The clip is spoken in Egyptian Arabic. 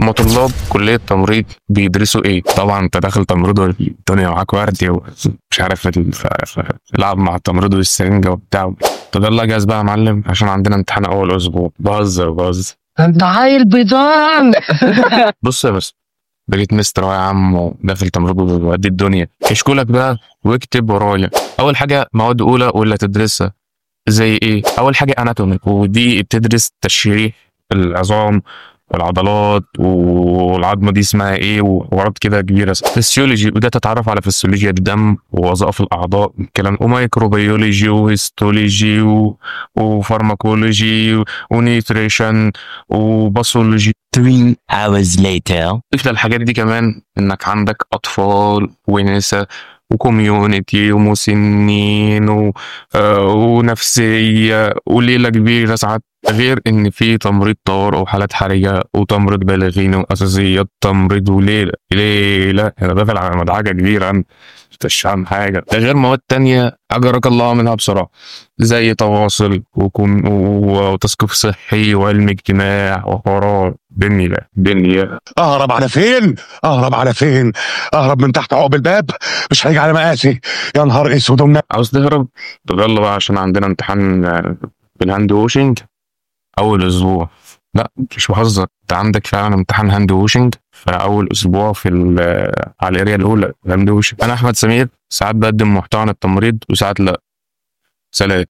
هم طلاب كليه تمريض بيدرسوا ايه طبعا انت داخل تمريض والدنيا معاك وردي ومش عارف ال- ف- ف- تلعب مع التمريض والسرنجه وبتاع طب يلا جاهز بقى يا معلم عشان عندنا امتحان اول اسبوع بهزر بهزر انت عيل بيضان بص يا بس بقيت مستر أهو يا عم وداخل تمريض وقد الدنيا اشكولك بقى واكتب ورايا اول حاجه مواد اولى واللي هتدرسها زي ايه اول حاجه اناتومي ودي بتدرس تشريح العظام والعضلات والعظمه دي اسمها ايه وحوارات كده كبيره فسيولوجي وده تتعرف على فسيولوجيا الدم ووظائف الاعضاء الكلام وميكروبيولوجي وهيستولوجي و- وفارماكولوجي ونيوتريشن وباثولوجي 3 hours later. ضيف للحاجات دي كمان انك عندك اطفال ونساء وكوميونتي ومسنين و... آه، ونفسيه وليله كبيره ساعات غير ان في تمريض طوارئ وحالات حرجه وتمريض بالغين واساسيات تمريض وليله ليله انا داخل على مدعكه كبيره انا مش عن حاجه ده غير مواد تانية اجرك الله منها بصراحه زي تواصل وكم... و- وتثقيف صحي وعلم اجتماع وحوارات دنيا دنيا اهرب على فين اهرب على فين اهرب من تحت عقب الباب مش هيجي على مقاسي يا نهار اسود ومنى عاوز تهرب طب يلا بقى عشان عندنا امتحان آه، بالهاند ووشنج اول اسبوع لا مش بهزر انت عندك فعلا امتحان هاند ووشنج في اول اسبوع في ال- آه، على الاريا الاولى هاند ووشنج انا احمد سمير ساعات بقدم محتوى عن التمريض وساعات لا سلام